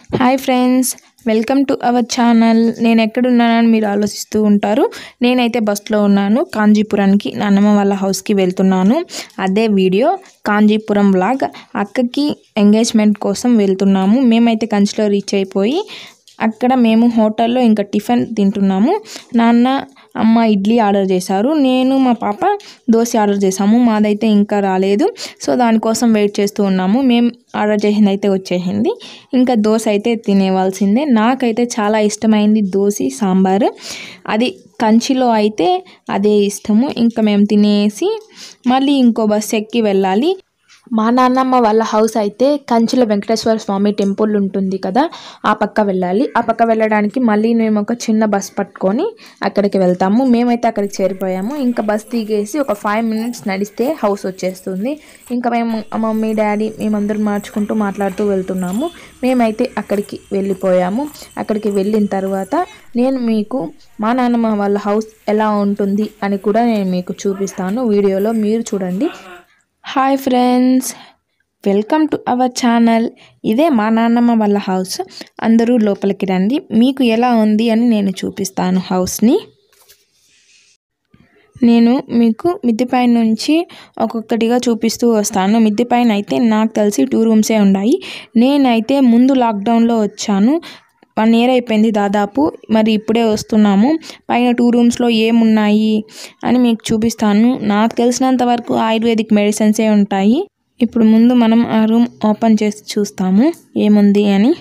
Hi friends welcome to our channel నేను ఎక్కడున్నానని మీరు ఆలోచిస్తూ ఉంటారు నేనైతే బస్లో ఉన్నాను కాంజీపురానికి నాన్నమ్మ వాళ్ళ హౌస్కి వెళ్తున్నాను అదే వీడియో కాంజీపురం వ్లాగ్ అక్కకి ఎంగేజ్మెంట్ కోసం వెళ్తున్నాము మేమైతే కంచిలో రీచ్ అయిపోయి అక్కడ మేము హోటల్లో ఇంకా టిఫిన్ తింటున్నాము నాన్న అమ్మ ఇడ్లీ ఆర్డర్ చేశారు నేను మా పాప దోశ ఆర్డర్ చేసాము మాదైతే ఇంకా రాలేదు సో దానికోసం వెయిట్ చేస్తూ ఉన్నాము మేము ఆర్డర్ చేసింది అయితే వచ్చేసింది ఇంకా దోశ అయితే తినేవాల్సిందే నాకైతే చాలా ఇష్టమైంది దోశ సాంబారు అది కంచిలో అయితే అదే ఇష్టము ఇంకా మేము తినేసి మళ్ళీ ఇంకో బస్ ఎక్కి వెళ్ళాలి మా నాన్నమ్మ వాళ్ళ హౌస్ అయితే కంచిలో వెంకటేశ్వర స్వామి టెంపుల్ ఉంటుంది కదా ఆ పక్క వెళ్ళాలి ఆ పక్క వెళ్ళడానికి మళ్ళీ మేము ఒక చిన్న బస్ పట్టుకొని అక్కడికి వెళ్తాము మేమైతే అక్కడికి చేరిపోయాము ఇంకా బస్ దిగేసి ఒక ఫైవ్ మినిట్స్ నడిస్తే హౌస్ వచ్చేస్తుంది ఇంకా మేము మమ్మీ డాడీ మేమందరం మార్చుకుంటూ మాట్లాడుతూ వెళ్తున్నాము మేమైతే అక్కడికి వెళ్ళిపోయాము అక్కడికి వెళ్ళిన తర్వాత నేను మీకు మా నాన్నమ్మ వాళ్ళ హౌస్ ఎలా ఉంటుంది అని కూడా నేను మీకు చూపిస్తాను వీడియోలో మీరు చూడండి hi friends welcome to our channel ఇదే మా నాన్నమ్మ వాళ్ళ హౌస్ అందరూ లోపలికి రండి మీకు ఎలా ఉంది అని నేను చూపిస్తాను హౌస్ని నేను మీకు మిద్దె పైన నుంచి ఒక్కొక్కటిగా చూపిస్తూ వస్తాను మిద్దె పైన అయితే నాకు తెలిసి టూ రూమ్సే ఉన్నాయి నేనైతే ముందు లాక్డౌన్లో వచ్చాను వన్ ఇయర్ అయిపోయింది దాదాపు మరి ఇప్పుడే వస్తున్నాము పైన టూ రూమ్స్లో ఏమున్నాయి అని మీకు చూపిస్తాను నాకు తెలిసినంత వరకు ఆయుర్వేదిక్ మెడిసిన్సే ఉంటాయి ఇప్పుడు ముందు మనం ఆ రూమ్ ఓపెన్ చేసి చూస్తాము ఏముంది అని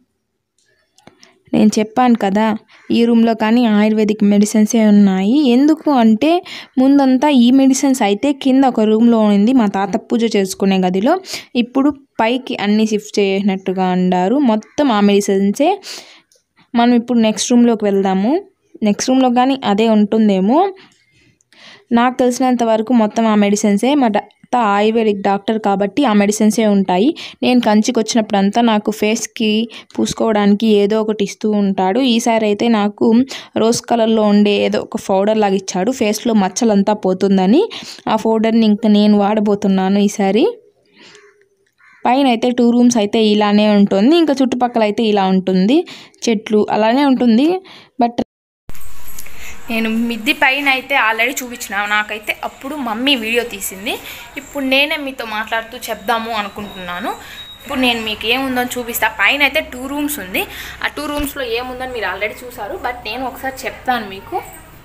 నేను చెప్పాను కదా ఈ రూమ్లో కానీ ఆయుర్వేదిక్ మెడిసిన్సే ఉన్నాయి ఎందుకు అంటే ముందంతా ఈ మెడిసిన్స్ అయితే కింద ఒక రూమ్లో ఉంది మా తాత పూజ చేసుకునే గదిలో ఇప్పుడు పైకి అన్ని షిఫ్ట్ చేసినట్టుగా అన్నారు మొత్తం ఆ మెడిసిన్సే మనం ఇప్పుడు నెక్స్ట్ రూమ్లోకి వెళ్దాము నెక్స్ట్ రూమ్లో కానీ అదే ఉంటుందేమో నాకు తెలిసినంత వరకు మొత్తం ఆ మెడిసిన్సే మా తాత ఆయుర్వేదిక్ డాక్టర్ కాబట్టి ఆ మెడిసిన్సే ఉంటాయి నేను కంచికి వచ్చినప్పుడంతా నాకు ఫేస్కి పూసుకోవడానికి ఏదో ఒకటి ఇస్తూ ఉంటాడు ఈసారి అయితే నాకు రోజ్ కలర్లో ఉండే ఏదో ఒక పౌడర్ లాగా ఇచ్చాడు ఫేస్లో మచ్చలంతా పోతుందని ఆ పౌడర్ని ఇంకా నేను వాడబోతున్నాను ఈసారి పైన అయితే టూ రూమ్స్ అయితే ఇలానే ఉంటుంది ఇంకా చుట్టుపక్కల అయితే ఇలా ఉంటుంది చెట్లు అలానే ఉంటుంది బట్ నేను మిద్ది పైన అయితే ఆల్రెడీ చూపించిన నాకైతే అప్పుడు మమ్మీ వీడియో తీసింది ఇప్పుడు నేనే మీతో మాట్లాడుతూ చెప్దాము అనుకుంటున్నాను ఇప్పుడు నేను మీకు ఏముందని చూపిస్తా పైన అయితే టూ రూమ్స్ ఉంది ఆ టూ రూమ్స్లో ఏముందని మీరు ఆల్రెడీ చూసారు బట్ నేను ఒకసారి చెప్తాను మీకు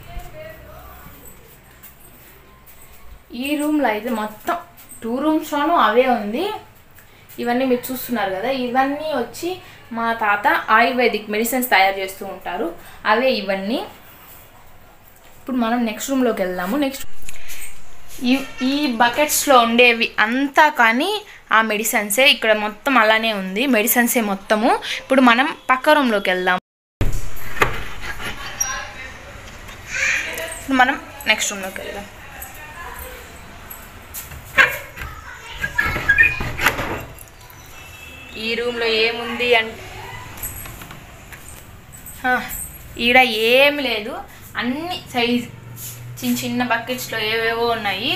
ఈ రూమ్లో అయితే మొత్తం టూ రూమ్స్లోనూ అవే ఉంది ఇవన్నీ మీరు చూస్తున్నారు కదా ఇవన్నీ వచ్చి మా తాత ఆయుర్వేదిక్ మెడిసిన్స్ తయారు చేస్తూ ఉంటారు అవే ఇవన్నీ ఇప్పుడు మనం నెక్స్ట్ రూమ్లోకి వెళ్దాము నెక్స్ట్ ఈ ఈ బకెట్స్లో ఉండేవి అంతా కానీ ఆ మెడిసిన్సే ఇక్కడ మొత్తం అలానే ఉంది మెడిసిన్సే మొత్తము ఇప్పుడు మనం పక్క రూమ్లోకి వెళ్దాం ఇప్పుడు మనం నెక్స్ట్ రూమ్లోకి వెళ్దాం ఈ రూమ్లో ఏముంది అంటే ఈడ ఏం లేదు అన్ని సైజ్ చిన్న చిన్న బకెట్స్లో ఏవేవో ఉన్నాయి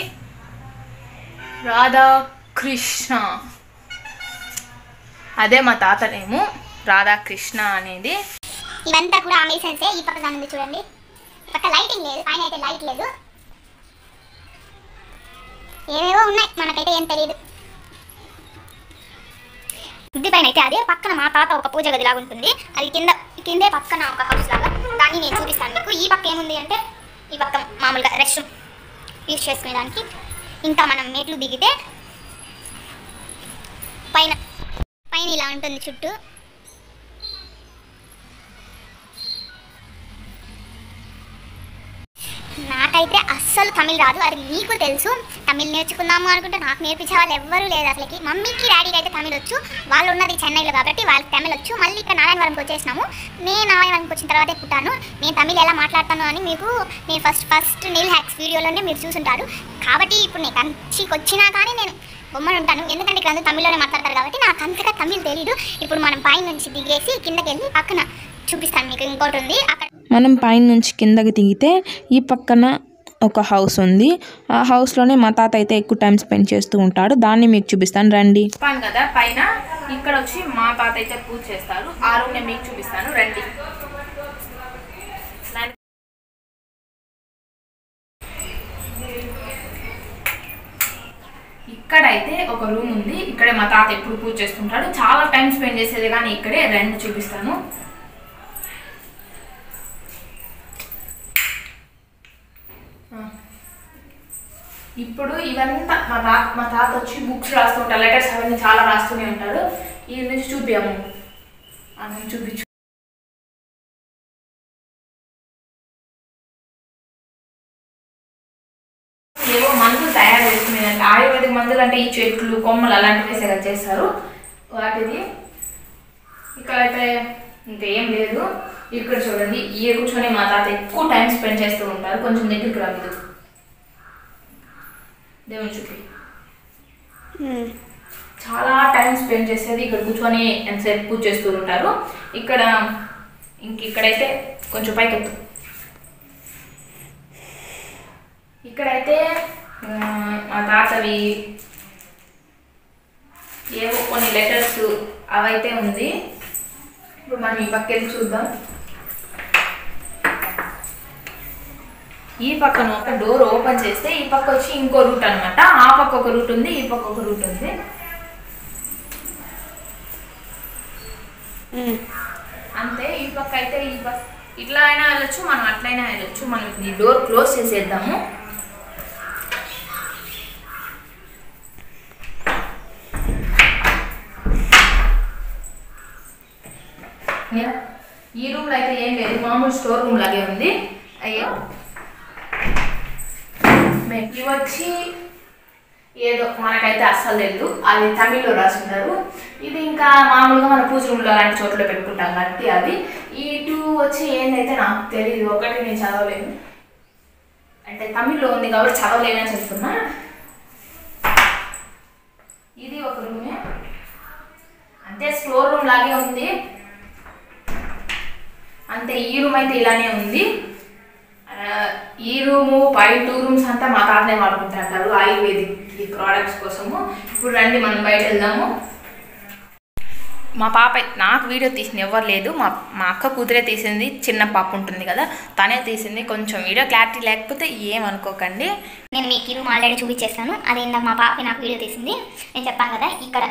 రాధాకృష్ణ అదే మా తాతనేమో రాధాకృష్ణ అనేది ఇవంతా కూడా ఆ మెడిసిన్సే ఈ పక్క దాని ఉంది చూడండి పక్క లైటింగ్ లేదు పైన అయితే లైట్ లేదు ఏవేవో ఉన్నాయి మనకైతే ఏం తెలియదు బుద్ధి పైన అయితే అదే పక్కన మా తాత ఒక పూజ గది లాగా ఉంటుంది అది కింద కిందే పక్కన ఒక హౌస్ లాగా దాన్ని నేను చూపిస్తాను మీకు ఈ పక్క ఏముంది అంటే ఈ పక్క మామూలుగా రెస్ట్ రూమ్ యూజ్ చేసుకునే దానికి ఇంకా మనం మెట్లు దిగితే పైన పైన ఇలా ఉంటుంది చుట్టూ నాకైతే అస్సలు తమిళ్ రాదు అది మీకు తెలుసు తమిళ్ నేర్చుకుందాము అనుకుంటే నాకు నేర్పించే వాళ్ళు ఎవ్వరూ లేదు అసలుకి మమ్మీకి డాడీకి అయితే తమిళ్ వచ్చు వాళ్ళు ఉన్నది చెన్నైలో కాబట్టి వాళ్ళకి తమిళ్ వచ్చు మళ్ళీ ఇక్కడ నారాయణవరంకి వచ్చేసినాము నేను నారాయణవరంకి వచ్చిన తర్వాతే పుట్టాను నేను తమిళ్ ఎలా మాట్లాడతాను అని మీకు నేను ఫస్ట్ ఫస్ట్ నీల్ హ్యాక్స్ వీడియోలోనే మీరు చూసుంటారు కాబట్టి ఇప్పుడు నేను కంచికి వచ్చినా కానీ నేను బొమ్మను ఉంటాను ఎందుకంటే ఇక్కడ అందరూ తమిళ్లోనే మాట్లాడతారు కాబట్టి నాకు అంతగా తమిళ్ తెలియదు ఇప్పుడు మనం పై నుంచి దిగేసి కిందకి వెళ్ళి పక్కన చూపిస్తాను మీకు ఇంకోటి ఉంది అక్కడ మనం పైన నుంచి కిందకి దిగితే ఈ పక్కన ఒక హౌస్ ఉంది ఆ హౌస్లోనే మా తాత అయితే ఎక్కువ టైం స్పెండ్ చేస్తూ ఉంటాడు దాన్ని మీకు చూపిస్తాను రండి చెప్పాను కదా పైన ఇక్కడ వచ్చి మా తాత అయితే పూజ చేస్తారు ఆ రూమ్ నేను మీకు చూపిస్తాను రండి ఇక్కడైతే ఒక రూమ్ ఉంది ఇక్కడే మా తాత ఎప్పుడు పూజ చేస్తుంటాడు చాలా టైం స్పెండ్ చేసేది కానీ ఇక్కడే రెండు చూపిస్తాను ఆ. ఇప్పుడు ఇవంతా మా తాత మా తాత వచ్చి బుక్స్ రాస్తుంటారు లెటర్స్ అవన్నీ చాలా రాస్తూనే ఉంటాడు ఈ నుంచి చూపించాము అని చూపించు ఏవో మందులు తయారు చేసుకునేదంటే ఆయుర్వేదిక్ మందులు అంటే ఈ చెట్లు కొమ్మలు అలాంటివి వేసే కదా చేస్తారు వాటిది ఇక్కడైతే ఇంకేం లేదు ఇక్కడ చూడండి ఈ కూర్చొని మా తాత ఎక్కువ టైం స్పెండ్ చేస్తూ ఉంటారు కొంచెం దగ్గరికి రాదు దేవుని చూపి చాలా టైం స్పెండ్ చేసేది ఇక్కడ కూర్చొని ఎంతసేపు పూజ చేస్తూ ఉంటారు ఇక్కడ ఇంక ఇక్కడైతే కొంచెం పైకెత్తు ఇక్కడైతే ఆ, మా తాతవి ఏవో కొన్ని లెటర్స్ అవైతే ఉంది ఇప్పుడు మనం ఈ పక్క వెళ్ళి చూద్దాం ఈ పక్కన ఒక డోర్ ఓపెన్ చేస్తే ఈ పక్క వచ్చి ఇంకో రూట్ అన్నమాట ఆ పక్క ఒక రూట్ ఉంది ఈ పక్క ఒక రూట్ ఉంది అంతే ఈ పక్క అయితే ఈ పక్క ఇట్లా అయినా వెళ్ళొచ్చు మనం అట్లయినా వెళ్ళొచ్చు మనం ఈ డోర్ క్లోజ్ చేసేద్దాము ఈ రూమ్ లో అయితే ఏం లేదు మామూలు స్టోర్ రూమ్ లాగే ఉంది అయ్యో మే- ఇవి వచ్చి ఏదో మనకైతే అస్సలు తెలియదు అది తమిళ్లో రాసుంటారు ఇది ఇంకా మామూలుగా మన పూజ రూమ్లో అలాంటి చోట్ల పెట్టుకుంటాం కాబట్టి అవి ఈ టూ వచ్చి ఏందైతే నాకు తెలియదు ఒకటి నేను చదవలేను అంటే తమిళ్లో ఉంది కాబట్టి చదవలేనని చెప్తున్నా ఇది ఒక రూమే అంటే స్టోర్ రూమ్ లాగే ఉంది అంతే ఈ రూమ్ అయితే ఇలానే ఉంది ఆ, ఈ రూము పై టూ రూమ్స్ అంతా మా తాతనే వాడుకుంటుంటారు ఆయుర్వేదిక్ ఈ ప్రోడక్ట్స్ కోసము ఇప్పుడు రండి మనం బయట వెళ్దాము మా పాప నాకు వీడియో తీసింది ఎవరు లేదు మా మా అక్క కూతురే తీసింది చిన్న పాప ఉంటుంది కదా తనే తీసింది కొంచెం వీడియో క్లారిటీ లేకపోతే ఏమనుకోకండి నేను మీకు ఈ రూమ్ ఆల్రెడీ చూపించేస్తాను అది ఇందాక మా పాప నాకు వీడియో తీసింది నేను చెప్పాను కదా ఇక్కడ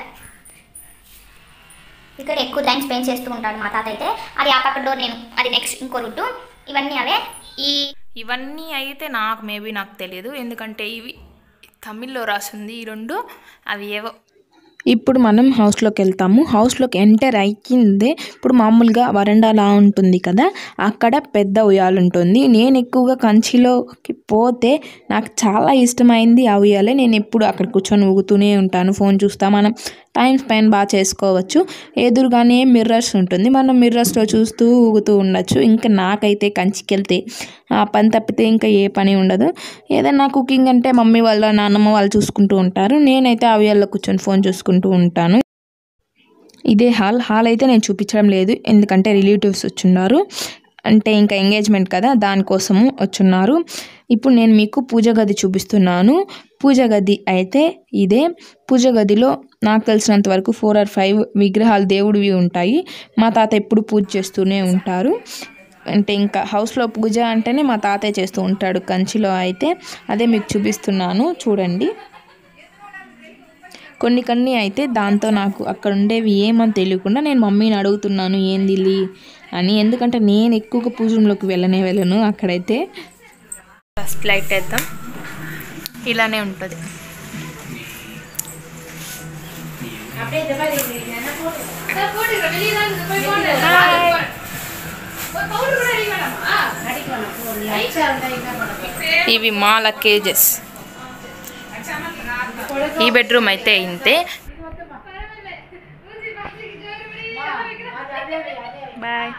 ఇక్కడ ఎక్కువ టైం స్పెండ్ చేస్తూ ఉంటాడు మా తాత అయితే అది ఆ పక్క డోర్ నేను అది నెక్స్ట్ ఇంకో రూటు ఇవన్నీ అవే ఈ ఇవన్నీ అయితే నాకు మేబీ నాకు తెలియదు ఎందుకంటే ఇవి తమిళ్లో రాసింది ఈ రెండు అవి ఏవో ఇప్పుడు మనం హౌస్లోకి వెళ్తాము హౌస్లోకి ఎంటర్ అయ్యిందే ఇప్పుడు మామూలుగా వరండాలా ఉంటుంది కదా అక్కడ పెద్ద ఉయ్యాల ఉంటుంది నేను ఎక్కువగా కంచిలోకి పోతే నాకు చాలా ఇష్టమైంది ఆ ఉయ్యాలే నేను ఎప్పుడు అక్కడ కూర్చొని ఊగుతూనే ఉంటాను ఫోన్ చూస్తా మనం టైం స్పెండ్ బాగా చేసుకోవచ్చు ఎదురుగానే మిర్రర్స్ ఉంటుంది మనం మిర్రర్స్లో చూస్తూ ఊగుతూ ఉండొచ్చు ఇంకా నాకైతే కంచికి వెళ్తే ఆ పని తప్పితే ఇంకా ఏ పని ఉండదు ఏదైనా కుకింగ్ అంటే మమ్మీ వాళ్ళ నాన్నమ్మ వాళ్ళు చూసుకుంటూ ఉంటారు నేనైతే ఆ ఉయ్యాల్లో కూర్చొని ఫోన్ చూసుకుంటూ ఉంటాను ఇదే హాల్ హాల్ అయితే నేను చూపించడం లేదు ఎందుకంటే రిలేటివ్స్ వచ్చున్నారు అంటే ఇంకా ఎంగేజ్మెంట్ కదా దానికోసము వచ్చున్నారు ఇప్పుడు నేను మీకు పూజ గది చూపిస్తున్నాను పూజ గది అయితే ఇదే పూజ గదిలో నాకు తెలిసినంత వరకు ఫోర్ ఆర్ ఫైవ్ విగ్రహాలు దేవుడివి ఉంటాయి మా తాత ఎప్పుడు పూజ చేస్తూనే ఉంటారు అంటే ఇంకా హౌస్లో పూజ అంటేనే మా తాతయ్య చేస్తూ ఉంటాడు కంచిలో అయితే అదే మీకు చూపిస్తున్నాను చూడండి కొన్ని కొన్ని అయితే దాంతో నాకు అక్కడ ఉండేవి ఏమని తెలియకుండా నేను మమ్మీని అడుగుతున్నాను ఏంది లీ అని ఎందుకంటే నేను ఎక్కువగా పూజ రూమ్లోకి వెళ్ళనే వెళ్ళను అక్కడైతే ఫస్ట్ లైట్ వేద్దాం ఇలానే ఉంటుంది ఇవి మాల కేజెస్ ఈ బెడ్రూమ్ అయితే ఇంతే బాయ్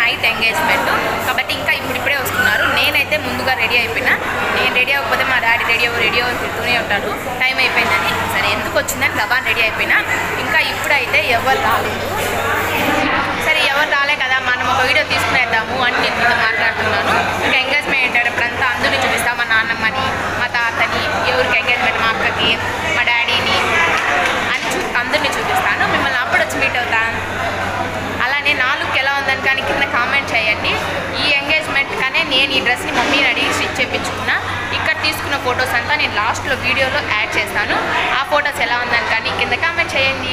నైట్ ఎంగేజ్మెంట్ కాబట్టి ఇంకా ఇప్పుడు ఇప్పుడే వస్తున్నారు నేనైతే ముందుగా రెడీ అయిపోయినా నేను రెడీ అవ్వకపోతే మా డాడీ రెడీ అవ్వ రెడీ అవ్వ తిడుతూనే ఉంటాడు టైం అయిపోయిందని సరే ఎందుకు వచ్చిందని గబాన్ రెడీ అయిపోయినా ఇంకా ఇప్పుడైతే ఎవరు రాలేదు సరే ఎవరు రాలే కదా మనం ఒక వీడియో తీసుకునేద్దాము అని నేను మీతో మాట్లాడుతున్నాను ఇంకా ఎంగేజ్మెంట్ ఏంటంటే అందరినీ చూపిస్తా మా నాన్నమ్మని మా తాతని ఎవరికి ఎంగేజ్మెంట్ మా అక్కకి మా డాడీని అని చూ అందరినీ చూపిస్తాను మిమ్మల్ని అప్పుడు వచ్చి మీట్ అవుతాను అలానే నా లుక్ ఎలా ఉందని కానీ కింద కామెంట్ చేయండి ఈ ఎంగేజ్మెంట్ కానీ నేను ఈ డ్రెస్ని మమ్మీని అడిగి స్టిచ్ చేయించుకున్నా ఇక్కడ తీసుకున్న ఫొటోస్ అంతా నేను లాస్ట్లో వీడియోలో యాడ్ చేస్తాను ఆ ఫొటోస్ ఎలా ఉందని కానీ కింద కామెంట్ చేయండి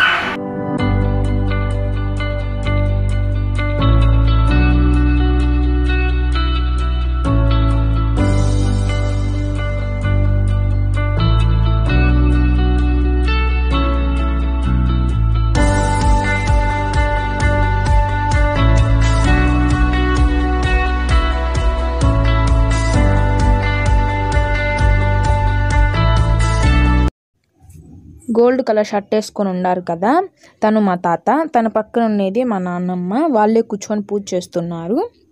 గోల్డ్ కలర్ షర్ట్ వేసుకొని ఉన్నారు కదా తను మా తాత తన పక్కన ఉండేది మా నాన్నమ్మ వాళ్ళే కూర్చొని పూజ చేస్తున్నారు